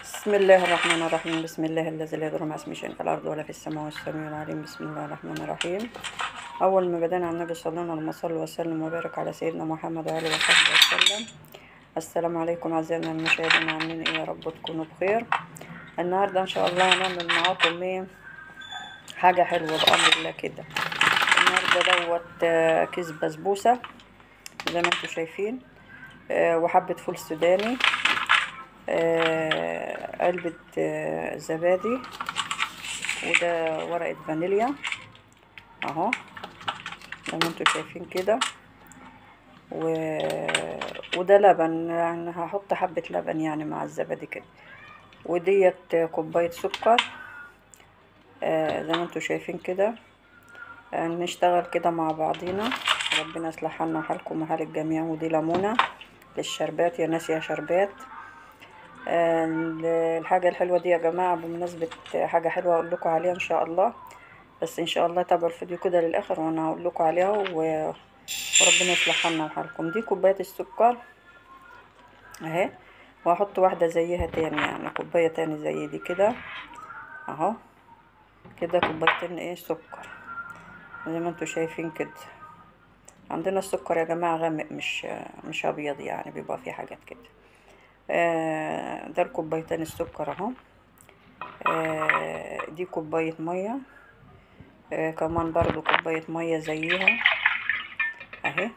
بسم الله الرحمن الرحيم بسم الله الذي لا يضر مع اسمه شيء في الأرض ولا في السماء والسميع العليم بسم الله الرحمن الرحيم أول ما بدأنا على النبي صلى الله عليه وسلم وسلم وبارك على سيدنا محمد وآله وصحبه وسلم السلام عليكم أعزائنا المشاهدين عاملين إيه يا رب تكونوا بخير النهاردة إن شاء الله هنعمل معاكم إيه حاجة حلوة بأمر الله كده النهاردة دوت آه، كيس بسبوسة زي ما انتوا شايفين آه، وحبة فول سوداني آه، علبة آه، زبادي وده ورقة فانيليا اهو زي ما انتوا شايفين كده و... وده لبن يعني هحط حبة لبن يعني مع الزبادي كده وديت كوباية سكر آه، زي ما انتوا شايفين كده آه، نشتغل كده مع بعضينا ربنا يصلح حالنا وحالكم وحال الجميع ودي ليمونة للشربات يا ناس يا شربات آه، الحاجة الحلوة دي يا جماعة بمناسبة حاجة حلوة أقول لكم عليها إن شاء الله بس إن شاء الله تابعوا الفيديو كده للآخر وأنا هقول لكم عليها و... وربنا يصلح حالنا وحالكم دي كوباية السكر أهي وهحط واحدة زيها تاني يعني كوباية تاني زي دي كده أهو كده كوبايتين إيه سكر زي ما انتوا شايفين كده عندنا السكر يا جماعة غامق مش مش أبيض يعني بيبقى فيه حاجات كده آه، ده الكوبايتين السكر اهو آه، دي كوباية مية آه، كمان برضو كوباية مية زيها اهي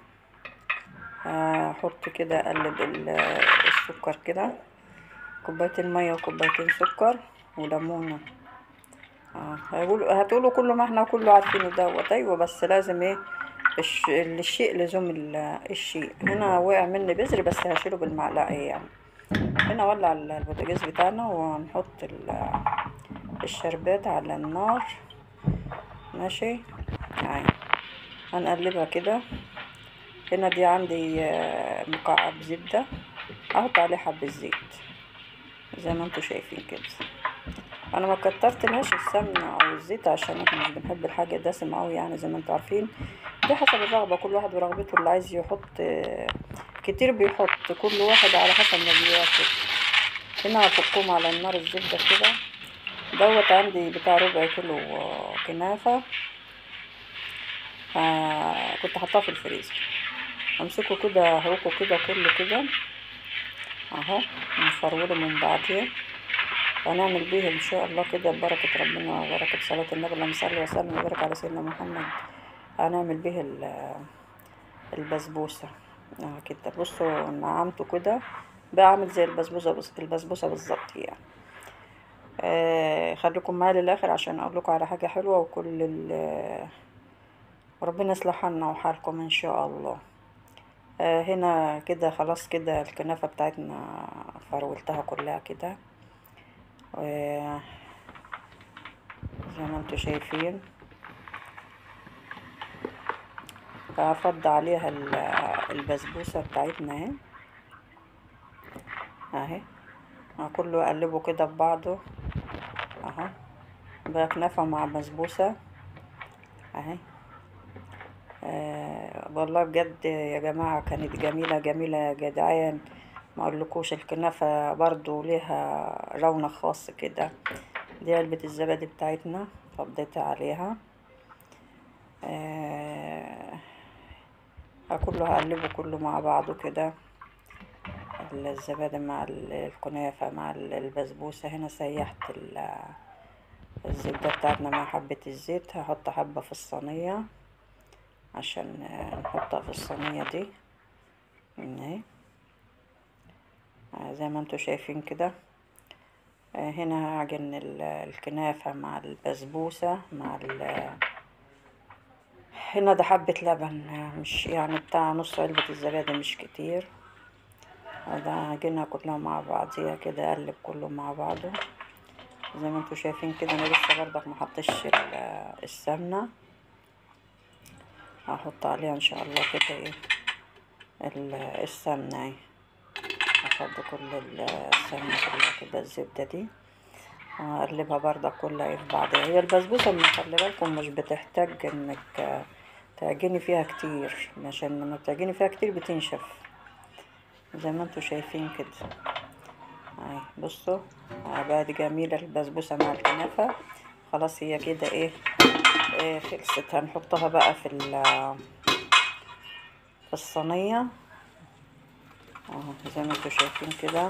هحط كده اقلب ال- السكر كده كوبايتين مية وكوبايتين سكر وليمونة اه هيقولوا هتقولوا كله ما احنا كله عارفينه دوت ايوه بس لازم ايه الش... الشيء لزوم ال- الشيء هنا وقع مني بذر بس هشيله بالمعلقة يعني هنا ولع ال- البوتاجاز بتاعنا وهنحط ال- الشربات على النار ماشي اهي هنقلبها كده هنا دي عندي آه، مكعب زبدة احط عليه حبة زيت زي ما انتوا شايفين كده انا ما كترت لهاش السمنة او الزيت عشان احنا مش بنحب الحاجة دسمة اوي يعني زي ما انتوا عارفين دي حسب الرغبة كل واحد ورغبته اللي عايز يحط آه، كتير بيحط كل واحد على حسب ما بياكل هنا هفكهم على النار الزبدة كده دوت عندي بتاع ربع كيلو آه، كنافة آه كنت حاطاه في الفريزر امسكه كده هروكه كده كله كده اهو نفروله من بعضيه ونعمل بيه ان شاء الله كده ببركة ربنا وبركة صلاة النبي اللهم صل وسلم وبارك على سيدنا محمد هنعمل بيه ال- البسبوسة اه كده بصوا نعمته كده بقى عامل زي البسبوسة بس- البسبوسة بالظبط يعني آه خليكم معايا للاخر عشان اقول لكم على حاجة حلوة وكل ال وربنا يصلح حالنا وحالكم ان شاء الله آه هنا كده خلاص كده الكنافة بتاعتنا فرولتها كلها كده و- زي ما انتوا شايفين هفض عليها ال- البسبوسة بتاعتنا اهي اهي آه، كله اقلبه كده في بعضه اهو بقى كنافة مع بسبوسة اهي آه والله بجد يا جماعة كانت جميلة جميلة يا جدعان ما اقولكوش الكنافة برضو ليها رونق خاص كده دي علبة الزبادي بتاعتنا فضيت عليها آه كله هقلبه كله مع بعضه كده الزبادي مع ال- الكنافة مع ال- البسبوسة هنا سيحت ال- الزبدة بتاعتنا مع حبة الزيت هحط حبة في الصينية عشان آه، نحطها في الصينية دي اهي آه، زي ما انتوا شايفين كده آه، هنا هعجن ال- الكنافة مع البسبوسة مع ال هنا ده حبة لبن آه، مش يعني بتاع نص علبة الزبادي مش كتير آه، ده هعجنها كلها مع بعضيها كده اقلب كله مع بعضه زي ما انتوا شايفين كده انا لسه برضك ما حطيتش ال- السمنة هحط عليها ان شاء الله كده ايه ال- السمنة اهي هفضي كل ال- السمنة كلها كده الزبدة دي هقلبها برضك كلها ايه في بعضها هي البسبوسة من خلي بالكم مش بتحتاج انك تعجني فيها كتير عشان لما بتعجني فيها كتير بتنشف زي ما انتوا شايفين كده اهي بصوا آه، بقت جميلة البسبوسة مع الكنافة خلاص هي كده ايه, إيه خلصت هنحطها بقى في ال- في الصينية اهو زي ما انتوا شايفين كده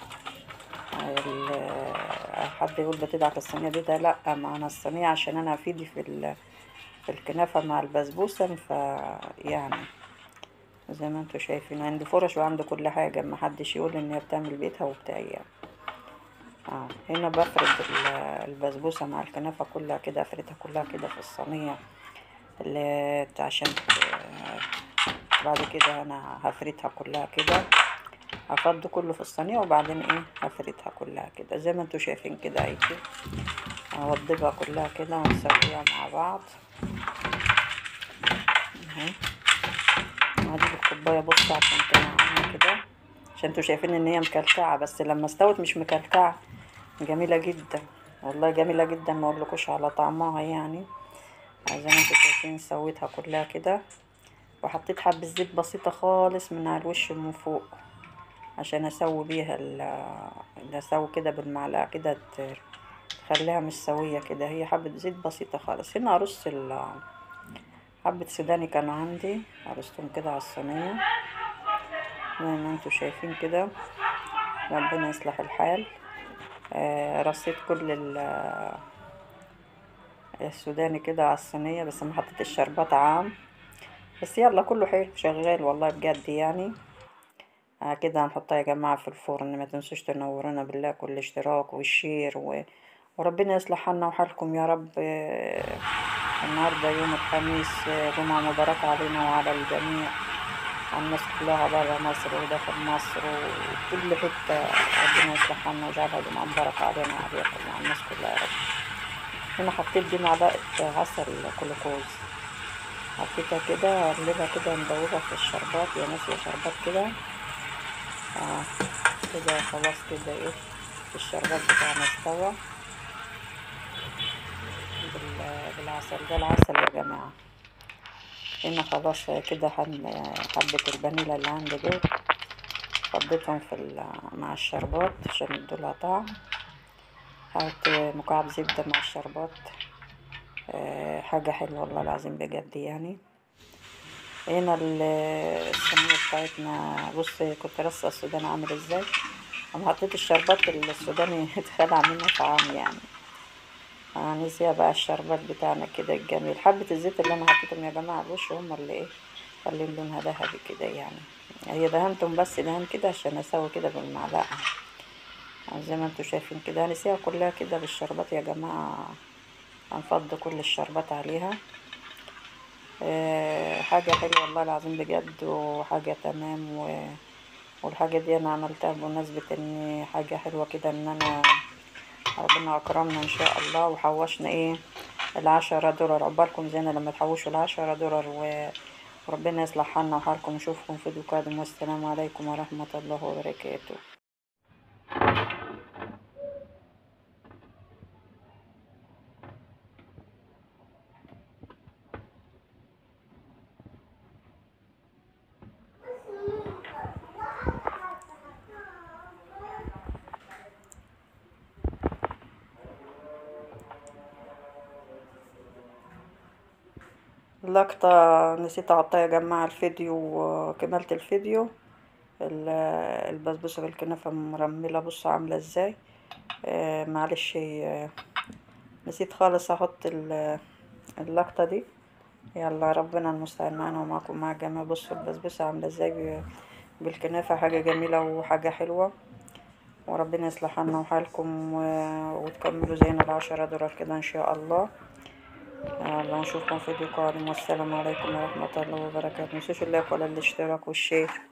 ال- حد يقول بتدعك الصينية دي ده لا معنا الصينية عشان انا افيدي في ال- في الكنافة مع البسبوسة ف يعني زي ما انتوا شايفين عندي فرش وعندي كل حاجة ما حدش يقول ان هي بتعمل بيتها وبتاع يعني اه هنا بفرد ال- البسبوسة مع الكنافة كلها كده افردها كلها كده في الصينية اللي عشان ت- بعد كده انا هفردها كلها كده هفض كله في الصينية وبعدين ايه هفردها كلها كده زي ما انتوا شايفين كده اهي كده هوضبها كلها كده ونسويها مع بعض اهي هجيب الكوباية بص عشان تنعمها كده عشان انتوا شايفين ان هي مكلكعة بس لما استوت مش مكلكعة جميلة جدا والله جميلة جدا ما اقولكوش على طعمها يعني زي ما انتوا شايفين سويتها كلها كده وحطيت حبة زيت بسيطة خالص من على الوش من فوق عشان اسوي بيها ال اسوي كده بالمعلقة كده ت- تخليها مش سوية كده هي حبة زيت بسيطة خالص هنا ارص ال حبة سوداني كانوا عندي ارصتهم كده على الصينية زي ما انتوا شايفين كده ربنا يصلح الحال آه، رصيت كل ال- السوداني كده على الصينية بس ما حطيت الشربات عام بس يلا كله حلو شغال والله بجد يعني آه كده هنحطها يا جماعة في الفرن ما تنسوش تنورونا بالله كل اشتراك والشير و... وربنا يصلح حالنا وحالكم يا رب آه، النهاردة يوم الخميس آه، جمعة مباركة علينا وعلى الجميع على الناس كلها برا مصر وداخل مصر وكل حتة ربنا يصلح حالنا ويجعلها جمعة مباركة علينا وعليكم وعلى الناس كلها يا رب هنا حطيت دي معلقة عسل كلوكوز حطيتها كده اقلبها كده ندوبها في الشربات يا ناس يا شربات كده اه كده خلاص كده ايه الشربات بتاعنا استوى بال- بالعسل ده العسل يا جماعة هنا خلاص كده هن- حبة الفانيلا اللي عندي دول فضيتهم في ال- مع الشربات عشان يدولها طعم حط مكعب زبدة مع الشربات آه، حاجة حلوة والله العظيم بجد يعني هنا ال- الصينية بتاعتنا بص كنت رصة السوداني عامل ازاي انا حطيت الشربات السوداني اتخلع منه طعام يعني هنسيها بقى الشربات بتاعنا كده الجميل حبة الزيت اللي انا حطيتهم يا جماعة على الوش هم اللي ايه خلين لونها ذهبي كده يعني هي دهنتهم بس دهن كده عشان اسوي كده بالمعلقة زي ما انتوا شايفين كده هنسيها كلها كده بالشربات يا جماعة هنفض كل الشربات عليها آه، حاجة حلوة والله العظيم بجد وحاجة تمام و... والحاجة دي أنا عملتها بمناسبة إن حاجة حلوة كده إن أنا ربنا أكرمنا إن شاء الله وحوشنا إيه العشرة دولار عقبالكم زينا لما تحوشوا العشرة دولار و... وربنا يصلح حالنا وحالكم ونشوفكم في فيديو قادم والسلام عليكم ورحمة الله وبركاته لقطة نسيت أحطها يا جماعة الفيديو وكملت الفيديو ال- البسبوسة بالكنافة مرملة بصوا عاملة ازاي آه، معلش آه، نسيت خالص أحط ال- اللقطة دي يلا ربنا المستعان معانا ومعكم مع الجميع بصوا البسبوسة عاملة ازاي ب- بالكنافة حاجة جميلة وحاجة حلوة وربنا يصلح حالنا وحالكم و- وتكملوا زينا العشرة دولار كده إن شاء الله يلا نشوفكم في فيديو قادم والسلام عليكم ورحمة الله وبركاته متنسوش اللايك ولا الاشتراك والشير